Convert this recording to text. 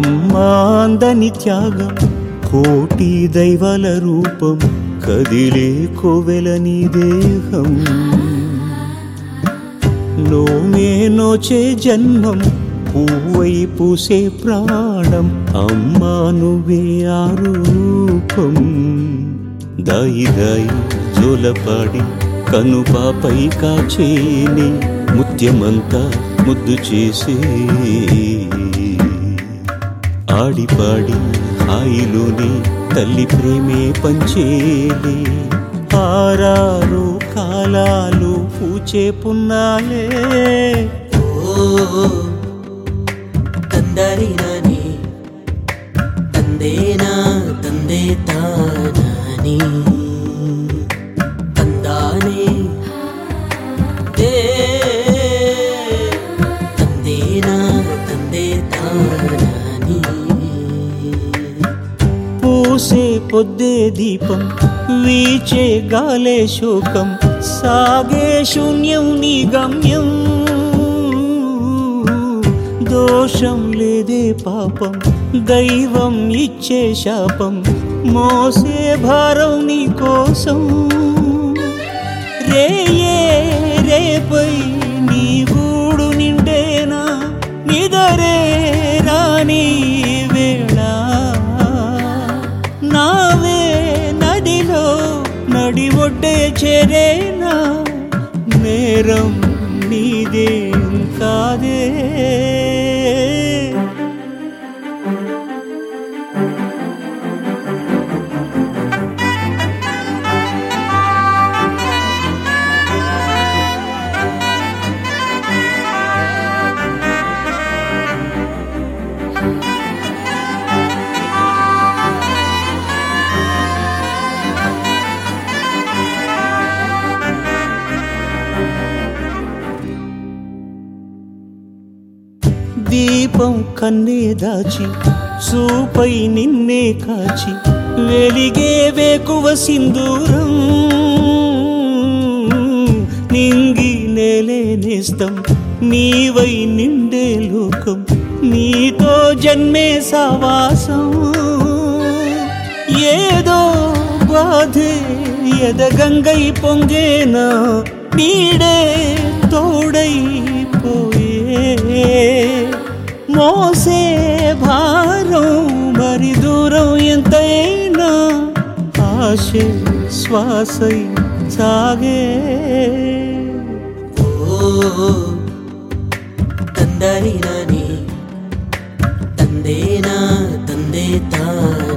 అమ్మాందని త్యాగం కోటి దైవాల రూపం కదిలే కోవెలని దేహం నోమే నోచే జన్మం పువ్వై పూసే ప్రాణం అమ్మా నువ్వే ఆ రూపం దాయి దాయి జోలపాడి కనుపాపై కాచేని ముత్యమంతా ముద్దు చేసే ఆడిపాడి హాయిలోని తల్లి ప్రేమే పంచేలే ఆరారు కాలాలు పూచే పున్నాలే ఓ ತಂದರಿ ನಾನಿ ತಂದೇನಾ ತಂದೆ ತಾನಾನಿ ತಂದಾನೆ ದೇ ತಂದೇನಾ ತಂದೆ ತಾನಾನಿ పూసే పొద్దే దీపం వీచే గాలే శోకం సాగే శూన్యం నీ గమ్యం దోషం లేదే పాపం దైవం ఇచ్చే శాపం మోసే భారం నీ కోసం రేయే రేపై నీ గూడు నిండేనా నిదరే రాని వేళ నావే నదిలో నడి ఒడ్డే చేరేనా నేరం నీదేం కాదే దీపం కన్నే దాచి చూపై నిన్నే కాచి వెలిగే వేకువ సింధూరం నింగి నేలే నేస్తం నీవై నిండే లోకం నీతో జన్మే సావాసం ఏదో బాధే ఎదగంగై పొంగేనా నీడే తోడై పోయే మోసే భారం మరి దూరం ఎంతైనా ఆశే శ్వాసై సాగే ಓ ತಂದರಿ ನಾನಿ ತಂದೇನಾ ತಂದೆ ತಾನಾನಿ